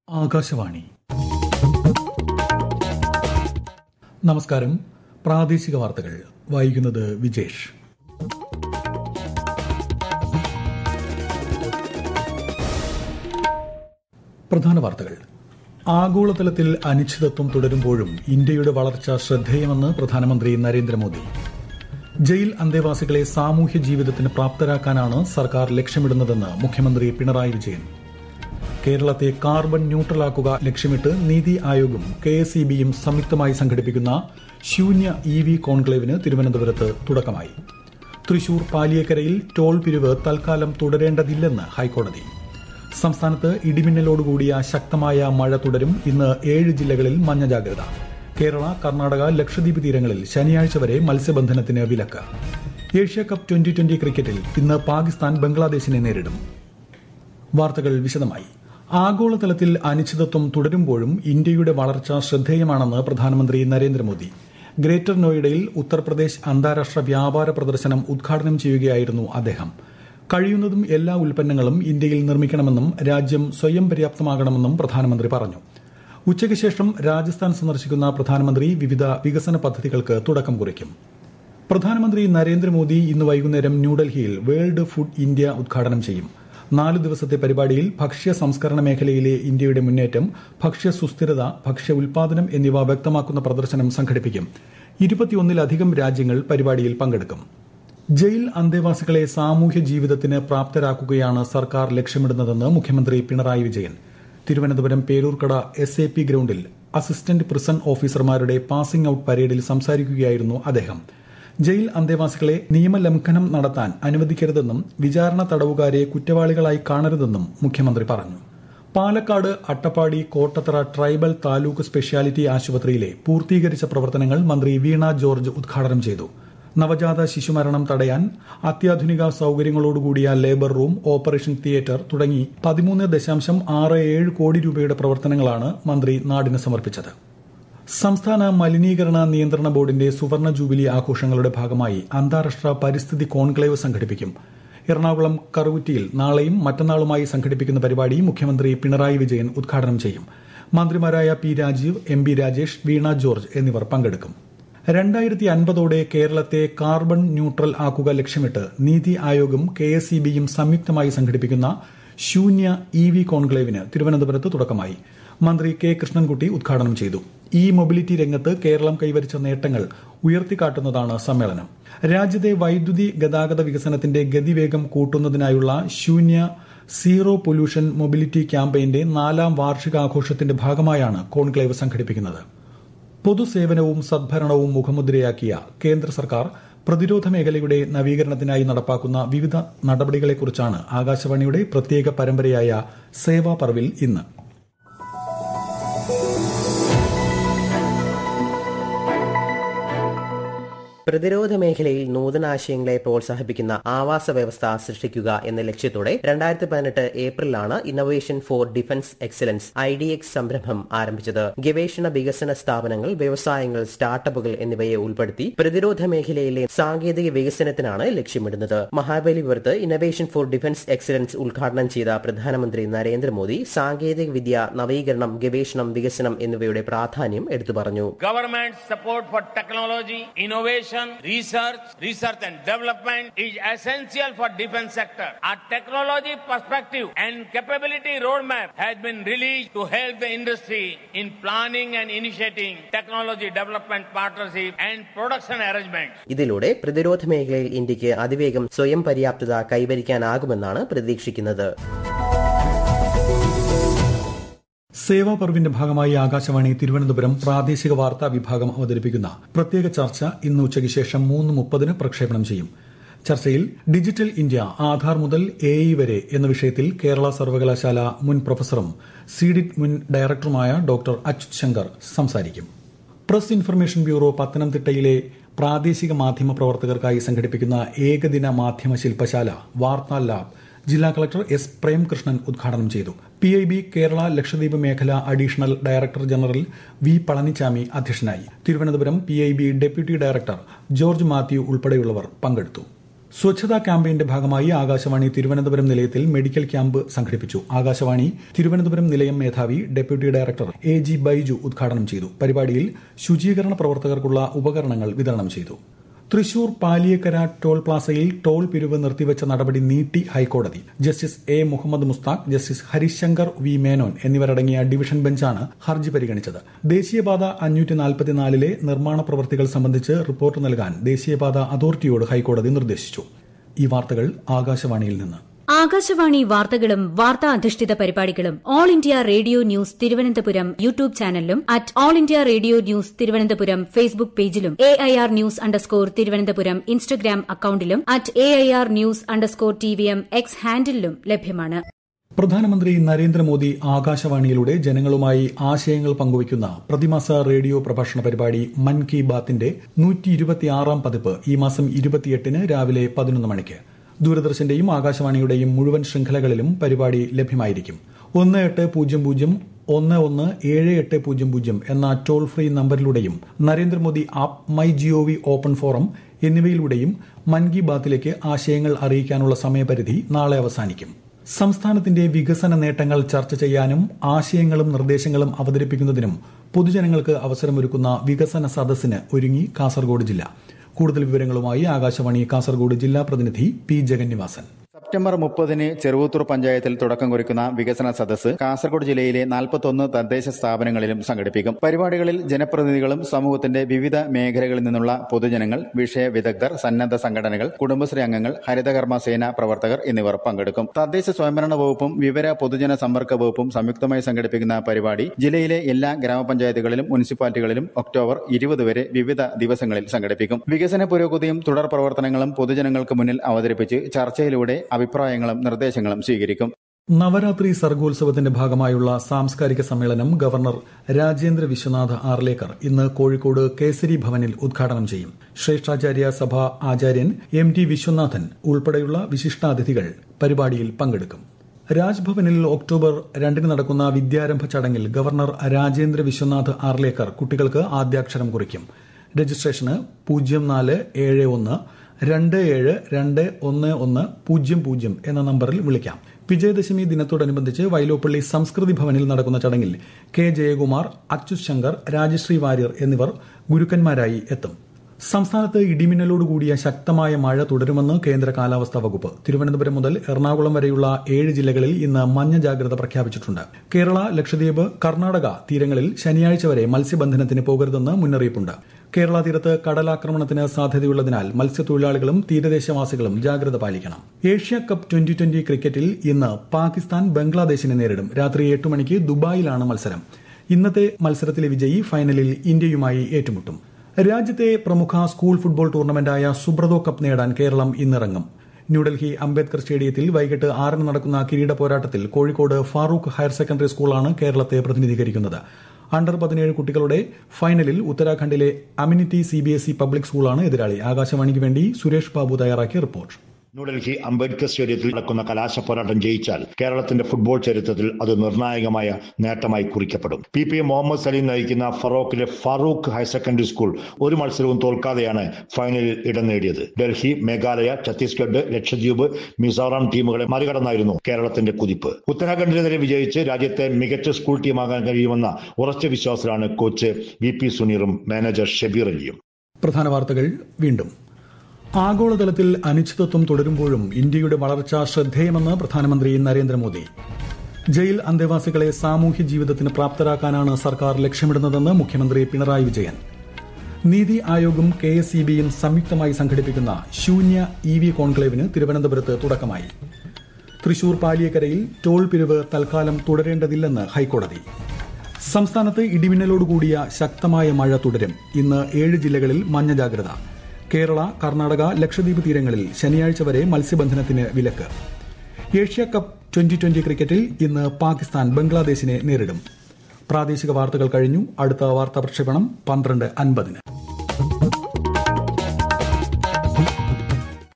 ആകാശവാണി നമസ്കാരം പ്രാദേശിക വാർത്തകൾ വായിക്കുന്നത് വിജേഷ് പ്രധാന വാർത്തകൾ ആഗോളതലത്തിൽ അനിശ്ചിതത്വം തുടരുമ്പോഴും ഇന്ത്യയുടെ വളർച്ച ശ്രദ്ധേയമെന്ന് പ്രധാനമന്ത്രി നരേന്ദ്രമോദി ജയിൽ അന്തേവാസികളെ സാമൂഹ്യ ജീവിതത്തിന് പ്രാപ്തരാക്കാനാണ് സർക്കാർ ലക്ഷ്യമിടുന്നതെന്ന് മുഖ്യമന്ത്രി പിണറായി വിജയൻ കേരളത്തെ കാർബൺ ന്യൂട്രലാക്കുക ലക്ഷ്യമിട്ട് നീതി ആയോഗും കെ എസ് ഇ ബിയും സംയുക്തമായി സംഘടിപ്പിക്കുന്ന ശൂന്യ ഇ വി കോൺക്ലേവിന് തിരുവനന്തപുരത്ത് തുടക്കമായി തൃശൂർ പാലിയേക്കരയിൽ ടോൾ പിരിവ് തൽക്കാലം തുടരേണ്ടതില്ലെന്ന് ഹൈക്കോടതി സംസ്ഥാനത്ത് ഇടിമിന്നലോടുകൂടിയ ശക്തമായ മഴ തുടരും ഇന്ന് ഏഴ് ജില്ലകളിൽ മഞ്ഞ ജാഗ്രത കേരള കർണാടക ലക്ഷദ്വീപ് തീരങ്ങളിൽ ശനിയാഴ്ച വരെ മത്സ്യബന്ധനത്തിന് വിലക്ക് ഏഷ്യ കപ്പ് ട്വന്റി ട്വന്റി ക്രിക്കറ്റിൽ ഇന്ന് പാകിസ്ഥാൻ ബംഗ്ലാദേശിനെ നേരിടും വാർത്തകൾ വിശദമായി ആഗോളതലത്തിൽ അനിശ്ചിതത്വം തുടരുമ്പോഴും ഇന്ത്യയുടെ വളർച്ച ശ്രദ്ധേയമാണെന്ന് പ്രധാനമന്ത്രി നരേന്ദ്രമോദി ഗ്രേറ്റർ നോയിഡയിൽ ഉത്തർപ്രദേശ് അന്താരാഷ്ട്ര വ്യാപാര പ്രദർശനം ഉദ്ഘാടനം ചെയ്യുകയായിരുന്നു അദ്ദേഹം കഴിയുന്നതും എല്ലാ ഉൽപ്പന്നങ്ങളും ഇന്ത്യയിൽ നിർമ്മിക്കണമെന്നും രാജ്യം സ്വയം പര്യാപ്തമാകണമെന്നും പ്രധാനമന്ത്രി പറഞ്ഞു ഉച്ചയ്ക്ക് ശേഷം രാജസ്ഥാൻ സന്ദർശിക്കുന്ന പ്രധാനമന്ത്രി വിവിധ വികസന പദ്ധതികൾക്ക് തുടക്കം കുറിക്കും പ്രധാനമന്ത്രി നരേന്ദ്രമോദി ഇന്ന് വൈകുന്നേരം ന്യൂഡൽഹിയിൽ വേൾഡ് ഫുഡ് ഇന്ത്യ ഉദ്ഘാടനം ചെയ്യും നാല് ദിവസത്തെ പരിപാടിയിൽ ഭക്ഷ്യ സംസ്കരണ മേഖലയിലെ ഇന്ത്യയുടെ മുന്നേറ്റം ഭക്ഷ്യ സുസ്ഥിരത ഭക്ഷ്യ ഉൽപാദനം എന്നിവ വ്യക്തമാക്കുന്ന പ്രദർശനം സംഘടിപ്പിക്കും ഇരുപത്തിയൊന്നിലധികം രാജ്യങ്ങൾ പരിപാടിയിൽ പങ്കെടുക്കും ജയിൽ അന്തേവാസികളെ സാമൂഹ്യ ജീവിതത്തിന് പ്രാപ്തരാക്കുകയാണ് സർക്കാർ ലക്ഷ്യമിടുന്നതെന്ന് മുഖ്യമന്ത്രി Pinarayi Vijayan Thiruvananthapuram Peroorkada S A P ഗ്രൌണ്ടിൽ അസിസ്റ്റന്റ് പ്രിസൺ ഓഫീസർമാരുടെ പാസിംഗ് ഔട്ട് പരേഡിൽ സംസാരിക്കുകയായിരുന്നു അദ്ദേഹം ജയിൽ അന്തേവാസികളെ നിയമലംഘനം നടത്താൻ അനുവദിക്കരുതെന്നും വിചാരണ തടവുകാരെ കുറ്റവാളികളായി കാണരുതെന്നും മുഖ്യമന്ത്രി പറഞ്ഞു പാലക്കാട് അട്ടപ്പാടി കോട്ടത്തറ ട്രൈബൽ താലൂക്ക് സ്പെഷ്യാലിറ്റി ആശുപത്രിയിലെ പൂർത്തീകരിച്ച പ്രവർത്തനങ്ങൾ മന്ത്രി വീണ ജോർജ് ഉദ്ഘാടനം ചെയ്തു നവജാത ശിശുമരണം തടയാൻ അത്യാധുനിക സൌകര്യങ്ങളോടുകൂടിയ ലേബർ റൂം ഓപ്പറേഷൻ തിയേറ്റർ തുടങ്ങി പതിമൂന്ന് ദശാംശം ആറ് ഏഴ് കോടി രൂപയുടെ പ്രവർത്തനങ്ങളാണ് മന്ത്രി നാടിന് സമർപ്പിച്ചത് സംസ്ഥാന മലിനീകരണ നിയന്ത്രണ ബോർഡിന്റെ സുവർണ ജൂബിലി ആഘോഷങ്ങളുടെ ഭാഗമായി അന്താരാഷ്ട്ര പരിസ്ഥിതി കോൺക്ലേവ് സംഘടിപ്പിക്കും എറണാകുളം കറുകുറ്റിയിൽ നാളെയും മറ്റന്നാളുമായി സംഘടിപ്പിക്കുന്ന പരിപാടി മുഖ്യമന്ത്രി പിണറായി വിജയൻ ഉദ്ഘാടനം ചെയ്യും മന്ത്രിമാരായ P Rajeev M B Rajesh Veena George എന്നിവർ പങ്കെടുക്കും രണ്ടായിരത്തി അൻപതോടെ കേരളത്തെ കാർബൺ ന്യൂട്രൽ ആക്കുക ലക്ഷ്യമിട്ട് നീതി ആയോഗും കെ എസ് ഇ ബിയും സംയുക്തമായി സംഘടിപ്പിക്കുന്ന ശൂന്യ ഇ വി കോൺക്ലേവിന് തിരുവനന്തപുരത്ത് തുടക്കമായി മന്ത്രി കെ കൃഷ്ണൻകുട്ടി ഉദ്ഘാടനം ചെയ്തു ഇ മൊബിലിറ്റി രംഗത്ത് കേരളം കൈവരിച്ച നേട്ടങ്ങൾ ഉയർത്തിക്കാട്ടുന്നതാണ് സമ്മേളനം രാജ്യത്തെ വൈദ്യുതി ഗതാഗത വികസനത്തിന്റെ ഗതിവേഗം കൂട്ടുന്നതിനായുള്ള ശൂന്യ സീറോ പൊല്യൂഷൻ മൊബിലിറ്റി ക്യാമ്പയിന്റെ നാലാം വാർഷികാഘോഷത്തിന്റെ ഭാഗമായാണ് കോൺക്ലേവ് സംഘടിപ്പിക്കുന്നത് പൊതുസേവനവും സദ്ഭരണവും മുഖമുദ്രയാക്കിയ കേന്ദ്ര സർക്കാർ പ്രതിരോധ മേഖലയുടെ നവീകരണത്തിനായി നടപ്പാക്കുന്ന വിവിധ നടപടികളെക്കുറിച്ചാണ് ആകാശവാണിയുടെ പ്രത്യേക പരമ്പരയായ സേവാ പർവിൽ ഇന്ന് പ്രതിരോധ മേഖലയിൽ നൂതനാശയങ്ങളെ പ്രോത്സാഹിപ്പിക്കുന്ന ആവാസ വ്യവസ്ഥ സൃഷ്ടിക്കുക എന്ന ലക്ഷ്യത്തോടെ രണ്ടായിരത്തി പതിനെട്ട് ഏപ്രിലാണ് innovation for defence excellence I D X സംരംഭം ആരംഭിച്ചത് ഗവേഷണ വികസന സ്ഥാപനങ്ങൾ വ്യവസായങ്ങൾ സ്റ്റാർട്ടപ്പുകൾ എന്നിവയെ ഉൾപ്പെടുത്തി പ്രതിരോധ മേഖലയിലെ സാങ്കേതിക വികസനത്തിനാണ് ലക്ഷ്യമിടുന്നത് മഹാബലിപുരത്ത് ഇന്നൊവേഷൻ ഫോർ ഡിഫൻസ് എക്സലൻസ് ഉദ്ഘാടനം ചെയ്ത പ്രധാനമന്ത്രി നരേന്ദ്രമോദി സാങ്കേതിക വിദ്യ നവീകരണം ഗവേഷണം വികസനം എന്നിവയുടെ പ്രാധാന്യം എടുത്തു പറഞ്ഞു Government support for technology, innovation, research, research and development is essential for defense sector. Our technology perspective and capability roadmap has been released to help the industry in planning and initiating technology development partnership and production arrangements. ഇതിലൂടെ പ്രതിരോധ മേഖലയിൽ ഇന്ത്യക്ക് അതിവേഗം സ്വയം പര്യാപ്തത കൈവരിക്കാനാകുമെന്നാണ് പ്രതീക്ഷിക്കുന്നത് സേവാ പർവിന്റെ ഭാഗമായി ആകാശവാണി തിരുവനന്തപുരം പ്രാദേശിക വാർത്താ വിഭാഗം അവതരിപ്പിക്കുന്ന പ്രത്യേക ചർച്ച ഇന്ന് ഉച്ചയ്ക്ക് ശേഷം മൂന്ന് മുപ്പതിന് പ്രക്ഷേപണം ചെയ്യും ചർച്ചയിൽ ഡിജിറ്റൽ ഇന്ത്യ ആധാർ മുതൽ എ ഐ വരെ എന്ന വിഷയത്തിൽ കേരള സർവകലാശാല മുൻ പ്രൊഫസറും സിഡിറ്റ് മുൻ ഡയറക്ടറുമായ ഡോക്ടർ അച്യുത് ശങ്കർ സംസാരിക്കും പ്രസ് ഇൻഫർമേഷൻ ബ്യൂറോ പത്തനംതിട്ടയിലെ പ്രാദേശിക മാധ്യമ പ്രവർത്തകർക്കായി സംഘടിപ്പിക്കുന്ന ഏകദിന മാധ്യമ ശില്പശാല വാർത്താ ലാബ് ജില്ലാ കളക്ടർ എസ് പ്രേംകൃഷ്ണൻ ഉദ്ഘാടനം ചെയ്തു P I B Kerala Lakshadweep മേഖല additional director general V Palanichami അധ്യക്ഷനായി Thiruvananthapuram P I B deputy director George Mathew ഉൾപ്പെടെയുള്ളവർ പങ്കെടുത്തു സ്വച്ഛതാ ക്യാമ്പയിന്റെ ഭാഗമായി ആകാശവാണി തിരുവനന്തപുരം നിലയത്തിൽ മെഡിക്കൽ ക്യാമ്പ് സംഘടിപ്പിച്ചു ആകാശവാണി തിരുവനന്തപുരം നിലയം മേധാവി deputy director A G Baiju ഉദ്ഘാടനം ചെയ്തു പരിപാടിയിൽ ശുചീകരണ പ്രവർത്തകർക്കുള്ള ഉപകരണങ്ങൾ വിതരണം ചെയ്തു തൃശൂർ പാലിയക്കര ടോൾ പ്ലാസയിൽ ടോൾ പിരിവ് നിർത്തിവച്ച നടപടി നീട്ടി ഹൈക്കോടതി justice A Muhammad Mushtaq justice Harishankar V Menon എന്നിവരടങ്ങിയ ഡിവിഷൻ ബെഞ്ചാണ് ഹർജി പരിഗണിച്ചത് ദേശീയപാത അഞ്ഞൂറ്റി നാൽപ്പത്തിനാലിലെ നിർമ്മാണ പ്രവൃത്തികൾ സംബന്ധിച്ച് റിപ്പോർട്ട് നൽകാൻ ദേശീയപാത അതോറിറ്റിയോട് ഹൈക്കോടതി നിർദ്ദേശിച്ചു ഈ വാർത്തകൾ ആകാശവാണിയിൽ നിന്ന് ആകാശവാണി വാർത്തകളും വാർത്താ അധിഷ്ഠിത പരിപാടികളും all India radio news Thiruvananthapuram YouTube ചാനലിലും at all India radio news Thiruvananthapuram Facebook പേജിലും A I R news underscore Thiruvananthapuram Instagram അക്കൌണ്ടിലും at A I R news underscore T V M X ഹാൻഡിലും ലഭ്യമാണ് പ്രധാനമന്ത്രി നരേന്ദ്രമോദി ആകാശവാണിയിലൂടെ ജനങ്ങളുമായി ആശയങ്ങൾ പങ്കുവയ്ക്കുന്ന പ്രതിമാസ റേഡിയോ പ്രഭാഷണ പരിപാടി മൻ കി ബാത്തിന്റെ നൂറ്റി ഇരുപത്തിയാറാം പതിപ്പ് ഈ മാസം ഇരുപത്തിയെട്ടിന് രാവിലെ പതിനൊന്ന് മണിക്ക് ദൂരദർശന്റെയും ആകാശവാണിയുടെയും മുഴുവൻ ശൃംഖലകളിലും പരിപാടി ലഭ്യമായിരിക്കും ഒന്ന് എട്ട് പൂജ്യം പൂജ്യം ഒന്ന് ഒന്ന് ഏഴ് എട്ട് പൂജ്യം പൂജ്യം എന്ന toll free നമ്പറിലൂടെയും Narendra Modi app my G O V open forum എന്നിവയിലൂടെയും മൻ കി ബാത്തിലേക്ക് ആശയങ്ങൾ അറിയിക്കാനുള്ള സമയപരിധി നാളെ അവസാനിക്കും സംസ്ഥാനത്തിന്റെ വികസന നേട്ടങ്ങൾ ചർച്ച ചെയ്യാനും ആശയങ്ങളും നിർദ്ദേശങ്ങളും അവതരിപ്പിക്കുന്നതിനും പൊതുജനങ്ങൾക്ക് അവസരമൊരുക്കുന്ന വികസന സദസ്സിന് ഒരുങ്ങി കാസർഗോഡ് ജില്ല കൂടുതൽ വിവരങ്ങളുമായി ആകാശവാണി കാസർഗോഡ് ജില്ലാ പ്രതിനിധി പി ജഗന്നിവാസൻ സെപ്റ്റംബർ മുപ്പതിന് ചെറുവത്തൂർ പഞ്ചായത്തിൽ തുടക്കം കുറിക്കുന്ന വികസന സദസ്സ് കാസർഗോഡ് ജില്ലയിലെ നാൽപ്പത്തൊന്ന് തദ്ദേശ സ്ഥാപനങ്ങളിലും സംഘടിപ്പിക്കും പരിപാടികളിൽ ജനപ്രതിനിധികളും സമൂഹത്തിന്റെ വിവിധ മേഖലകളിൽ നിന്നുള്ള പൊതുജനങ്ങൾ വിഷയ വിദഗ്ധർ സന്നദ്ധ സംഘടനകൾ കുടുംബശ്രീ അംഗങ്ങൾ ഹരിതകർമ്മ സേന പ്രവർത്തകർ എന്നിവർ പങ്കെടുക്കും തദ്ദേശ സ്വയംഭരണ വകുപ്പും വിവര പൊതുജന സമ്പർക്ക വകുപ്പും സംയുക്തമായി സംഘടിപ്പിക്കുന്ന പരിപാടി ജില്ലയിലെ എല്ലാ ഗ്രാമപഞ്ചായത്തുകളിലും മുനിസിപ്പാലിറ്റികളിലും ഒക്ടോബർ ഇരുപത് വരെ വിവിധ ദിവസങ്ങളിൽ സംഘടിപ്പിക്കും വികസന പുരോഗതിയും തുടർ പ്രവർത്തനങ്ങളും പൊതുജനങ്ങൾക്ക് മുന്നിൽ അവതരിപ്പിച്ച് ചർച്ചയിലൂടെ അഭിപ്രായങ്ങളും നിർദ്ദേശങ്ങളും സ്വീകരിക്കും നവരാത്രി സർഗോത്സവത്തിന്റെ ഭാഗമായുള്ള സാംസ്കാരിക സമ്മേളനം ഗവർണർ രാജേന്ദ്ര വിശ്വനാഥ് ആർലേക്കർ ഇന്ന് കോഴിക്കോട് കേസരി ഭവനിൽ ഉദ്ഘാടനം ചെയ്യും ശ്രേഷ്ഠാചാര്യ സഭ ആചാര്യൻ എം ടി വിശ്വനാഥൻ ഉൾപ്പെടെയുള്ള വിശിഷ്ടാതിഥികൾ പരിപാടിയിൽ പങ്കെടുക്കും രാജ്ഭവനിൽ ഒക്ടോബർ രണ്ടിന് നടക്കുന്ന വിദ്യാരംഭ ചടങ്ങിൽ ഗവർണർ രാജേന്ദ്ര വിശ്വനാഥ് ആർലേക്കർ കുട്ടികൾക്ക് ആദ്യാക്ഷരം കുറിക്കും രജിസ്ട്രേഷന് പൂജ്യം നാല് ഏഴ് ഒന്ന് രണ്ട് ഏഴ് രണ്ട് ഒന്ന് ഒന്ന് പൂജ്യം പൂജ്യം എന്ന നമ്പറിൽ വിളിക്കാം വിജയദശമി ദിനത്തോടനുബന്ധിച്ച് വൈലോപ്പള്ളി സംസ്കൃതി ഭവനിൽ നടക്കുന്ന ചടങ്ങിൽ കെ ജയകുമാർ അച്യുത് ശങ്കർ രാജശ്രീ വാര്യർ എന്നിവർ ഗുരുക്കന്മാരായി എത്തും സംസ്ഥാനത്ത് ഇടിമിന്നലോടുകൂടിയ ശക്തമായ മഴ തുടരുമെന്ന് കേന്ദ്ര കാലാവസ്ഥാ വകുപ്പ് തിരുവനന്തപുരം മുതൽ എറണാകുളം വരെയുള്ള ഏഴ് ജില്ലകളിൽ ഇന്ന് മഞ്ഞ ജാഗ്രത പ്രഖ്യാപിച്ചിട്ടുണ്ട് കേരള ലക്ഷദ്വീപ് കർണാടക തീരങ്ങളിൽ ശനിയാഴ്ച വരെ മത്സ്യബന്ധനത്തിന് പോകരുതെന്ന് മുന്നറിയിപ്പുണ്ട് കേരള തീരത്ത് കടലാക്രമണത്തിന് സാധ്യതയുള്ളതിനാൽ മത്സ്യത്തൊഴിലാളികളും തീരദേശവാസികളും ജാഗ്രത പാലിക്കണം ഏഷ്യ കപ്പ് ട്വന്റി ട്വന്റി ക്രിക്കറ്റിൽ ഇന്ന് പാകിസ്ഥാൻ ബംഗ്ലാദേശിനെ നേരിടും രാത്രി എട്ട് മണിക്ക് ദുബായിലാണ് മത്സരം ഇന്നത്തെ മത്സരത്തിലെ വിജയി ഫൈനലിൽ ഇന്ത്യയുമായി ഏറ്റുമുട്ടും രാജ്യത്തെ പ്രമുഖ സ്കൂൾ ഫുട്ബോൾ ടൂർണമെന്റായ സുബ്രതോ കപ്പ് നേടാൻ കേരളം ഇന്നിറങ്ങും ന്യൂഡൽഹി അംബേദ്കർ സ്റ്റേഡിയത്തിൽ വൈകിട്ട് ആറിന് നടക്കുന്ന കിരീട പോരാട്ടത്തിൽ കോഴിക്കോട് ഫാറൂഖ് ഹയർ സെക്കൻഡറി സ്കൂളാണ് കേരളത്തെ പ്രതിനിധീകരിക്കുന്നത് അണ്ടർ പതിനേഴ് കുട്ടികളുടെ ഫൈനലിൽ ഉത്തരാഖണ്ഡിലെ amenity C B S E public സ്കൂളാണ് എതിരാളി ആകാശവാണിക്ക് വേണ്ടി സുരേഷ് ബാബു തയ്യാറാക്കിയ റിപ്പോർട്ട് ന്യൂഡൽഹി അംബേദ്കർ സ്റ്റേഡിയത്തിൽ നടക്കുന്ന കലാശ പോരാട്ടം ജയിച്ചാൽ കേരളത്തിന്റെ ഫുട്ബോൾ ചരിത്രത്തിൽ അത് നിർണായകമായ നേട്ടമായി കുറിക്കപ്പെടും പി പി മുഹമ്മദ് സലീം നയിക്കുന്ന ഫറോക്കിലെ ഫറൂഖ് ഹയർ സെക്കൻഡറി സ്കൂൾ ഒരു മത്സരവും തോൽക്കാതെയാണ് ഫൈനലിൽ ഇടം നേടിയത് ഡൽഹി മേഘാലയ ഛത്തീസ്ഗഡ് ലക്ഷദ്വീപ് മിസോറാം ടീമുകളെ മറികടന്നായിരുന്നു കേരളത്തിന്റെ കുതിപ്പ് ഉത്തരാഖണ്ഡിനെതിരെ വിജയിച്ച് രാജ്യത്തെ മികച്ച സ്കൂൾ ടീമാകാൻ കഴിയുമെന്ന ഉറച്ച വിശ്വാസത്തിലാണ് കോച്ച് വി പി സുനീറും മാനേജർ ഷബീർ അലിയും പ്രധാന വാർത്തകൾ വീണ്ടും ആഗോളതലത്തിൽ അനിശ്ചിതത്വം തുടരുമ്പോഴും ഇന്ത്യയുടെ വളർച്ച ശ്രദ്ധേയമെന്ന് പ്രധാനമന്ത്രി നരേന്ദ്രമോദി ജയിൽ അന്തേവാസികളെ സാമൂഹ്യ ജീവിതത്തിന് പ്രാപ്തരാക്കാനാണ് സർക്കാർ ലക്ഷ്യമിടുന്നതെന്ന് മുഖ്യമന്ത്രി പിണറായി വിജയൻ നീതി ആയോഗും കെ എസ് ഇ ബിയും സംയുക്തമായി സംഘടിപ്പിക്കുന്ന ശൂന്യ ഇ വി കോൺക്ലേവിന് തിരുവനന്തപുരത്ത് തുടക്കമായി തൃശൂർ പാലിയക്കരയിൽ ടോൾ പിരിവ് തൽക്കാലം തുടരേണ്ടതില്ലെന്ന് ഹൈക്കോടതി സംസ്ഥാനത്ത് ഇടിമിന്നലോടുകൂടിയ ശക്തമായ മഴ തുടരും ഇന്ന് ഏഴ് ജില്ലകളിൽ മഞ്ഞ ജാഗ്രത കേരള കർണാടക ലക്ഷദ്വീപ് തീരങ്ങളിൽ ശനിയാഴ്ച വരെ മത്സ്യബന്ധനത്തിന് വിലക്ക് ഏഷ്യ കപ്പ് ട്വന്റി ട്വന്റി ക്രിക്കറ്റിൽ ഇന്ന് പാകിസ്ഥാൻ ബംഗ്ലാദേശിനെ നേരിടും പ്രാദേശിക വാർത്തകൾ കഴിഞ്ഞു അടുത്ത വാർത്താ പ്രക്ഷേപണം പന്ത്രണ്ട് അൻപതിന്